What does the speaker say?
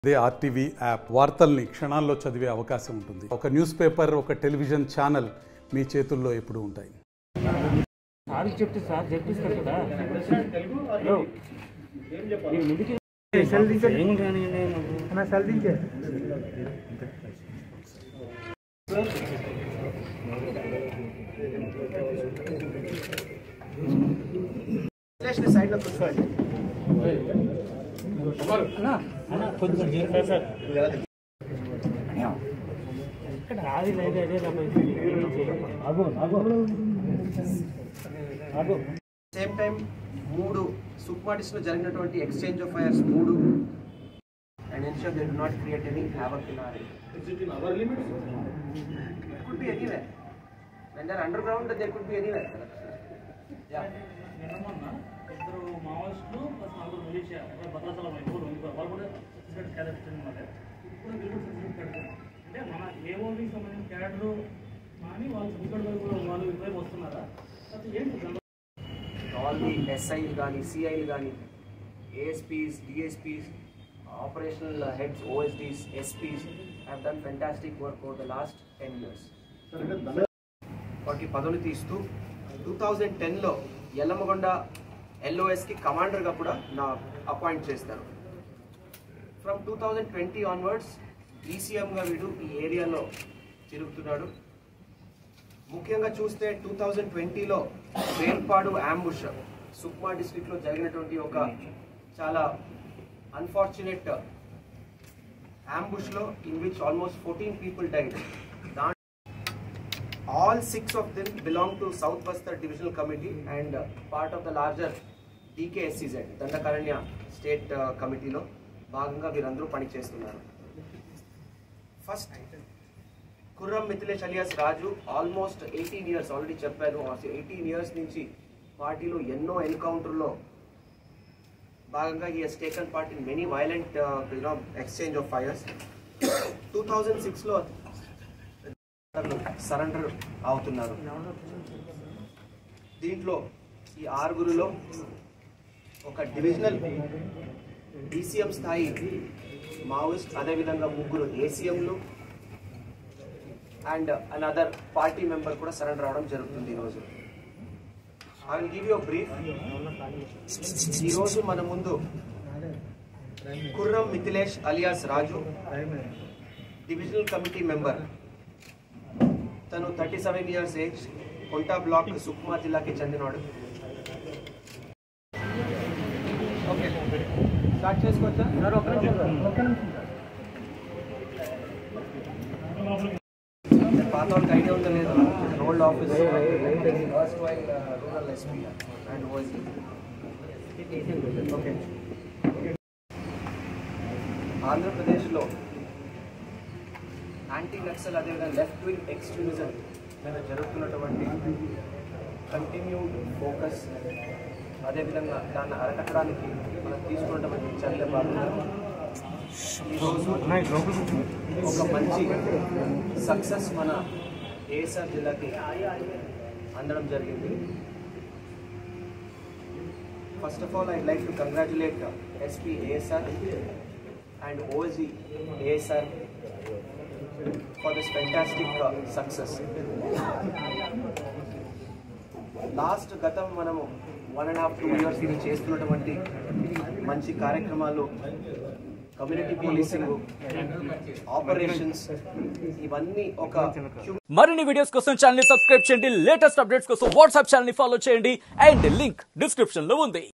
అదే RTV app వార్తల్ని క్షణాల్లో చదివే అవకాశం ఉంటుంది ఒక న్యూస్ పేపర్ ఒక టెలివిజన్ ఛానల్ మీ చేతుల్లో ఎప్పుడూ ఉంటాయి సార్కి చెప్తే సార్ చెప్పిస్తారు కదా హలో మీరు ముందుకి ఏం రాని అన్న సెల్ దించే కొద్దిగా చేస్తారు సార్ ఇక్కడ రాది లేదు అదే అగో అగో అగో సేమ్ టైం మూడు సుక్మాటిస్ లో జరిగినటువంటి ఎక్స్చేంజ్ ఆఫ్ ఫైర్స్ మూడు and ensure they do not create any havoc in our is it in our limits it could be anywhere when they under ground they could be anywhere yeah ఇద్దరు మావోయిస్టులు plus నలుగురు militia అంటే భద్రాచలం వైపు వాళ్ళు కూడా certificate cadre అనమాట ఇప్పుడు వీళ్ళు సర్టిఫికేట్ క్యాడర్ అంటే మన ఏఓబి సంబంధించిన క్యాడర్ కానీ వాళ్ళు సర్టిఫికేట్ వైపు వాళ్ళు ఇటువైపు వస్తున్నారా అది ఏంటి ఆల్ ది ఎస్ఐలు కానీ సిఐలు కానీ ASPs DSPs operational heads OSDs SPs have done fantastic work over the last ten years వాటికి పదవులు తీస్తూ టూ థౌజండ్ టెన్లో ఎల్లమ్మగొండ ఎల్ఓఎస్కి కమాండర్గా కూడా నా అపాయింట్ చేస్తారు from two thousand twenty onwards ఈసీఎంగా వీడు ఈ ఏరియాలో తిరుగుతున్నాడు ముఖ్యంగా చూస్తే టూ థౌజండ్ ట్వంటీలో వేల్పాడు అంబుష్ సుక్మా డిస్ట్రిక్ట్లో జరిగినటువంటి ఒక చాలా అన్ఫార్చునేట్ అంబుష్లో in which almost fourteen people died దాంట్లో all six of them belong to south Bastar divisional committee and part of the larger TKSCZ Dandakaranya state కమిటీలో భాగంగా వీరందరూ పనిచేస్తున్నారు first Kurram Mithilesh alias Raju almost eighteen years already చెప్పాను ఎయిటీన్ ఇయర్స్ నుంచి పార్టీలో ఎన్నో ఎన్కౌంటర్లో భాగంగా ఈ he's taken part in many violent you know exchange of fires two thousand సిక్స్లో సరెండర్ అవుతున్నారు దీంట్లో ఈ ఆరుగురులో ఒక డివిజనల్ డీసీఎం స్థాయి మావోయిస్ట్ అదేవిధంగా ముగ్గురు ఏసీఎంలు అండ్ అనదర్ పార్టీ మెంబర్ కూడా సరెండర్ అవడం జరుగుతుంది ఈరోజు I will give you brief ఈరోజు మన ముందు Kurram Mithilesh alias Raju divisional committee member తను thirty seven years age Konta block Sukma జిల్లాకి చెందినవాడు ఓకే స్టార్ట్ చేసుకోవచ్చా సార్ ఒక్క నిమిషం సార్ ఒక్క నిమిషం పాత వాళ్ళకి ఐడియా ఉందో లేదో rolled office first while rural SP and OSD okay ఆంధ్రప్రదేశ్లో యాంటీ నక్సల్ అదేవిధంగా లెఫ్ట్ వింగ్ ఎక్స్ట్రీమిజం మీద జరుగుతున్నటువంటి కంటిన్యూడ్ ఫోకస్ అదేవిధంగా దాన్ని అరకట్టడానికి మనం తీసుకున్నటువంటి చర్యల భాగంగా ఈరోజు ఒక మంచి సక్సెస్ మన ఏఎస్ఆర్ జిల్లాకి అందడం జరిగింది first of all I like to congratulate SP ASR and OG ASR for this fantastic success last గతం మనము one and half two years ఇది చేస్తున్నటువంటి మంచి కార్యక్రమాలు కమ్యూనిటీ పోలీసింగ్ ఆపరేషన్స్ ఇవన్నీ ఒక మరిన్ని వీడియోస్ కోసం ఛానల్ ని సబ్స్క్రైబ్ చేయండి లేటెస్ట్ అప్డేట్స్ కోసం వాట్సాప్ ఛానల్ ని ఫాలో చేయండి అండ్ లింక్ డిస్క్రిప్షన్ లో ఉంది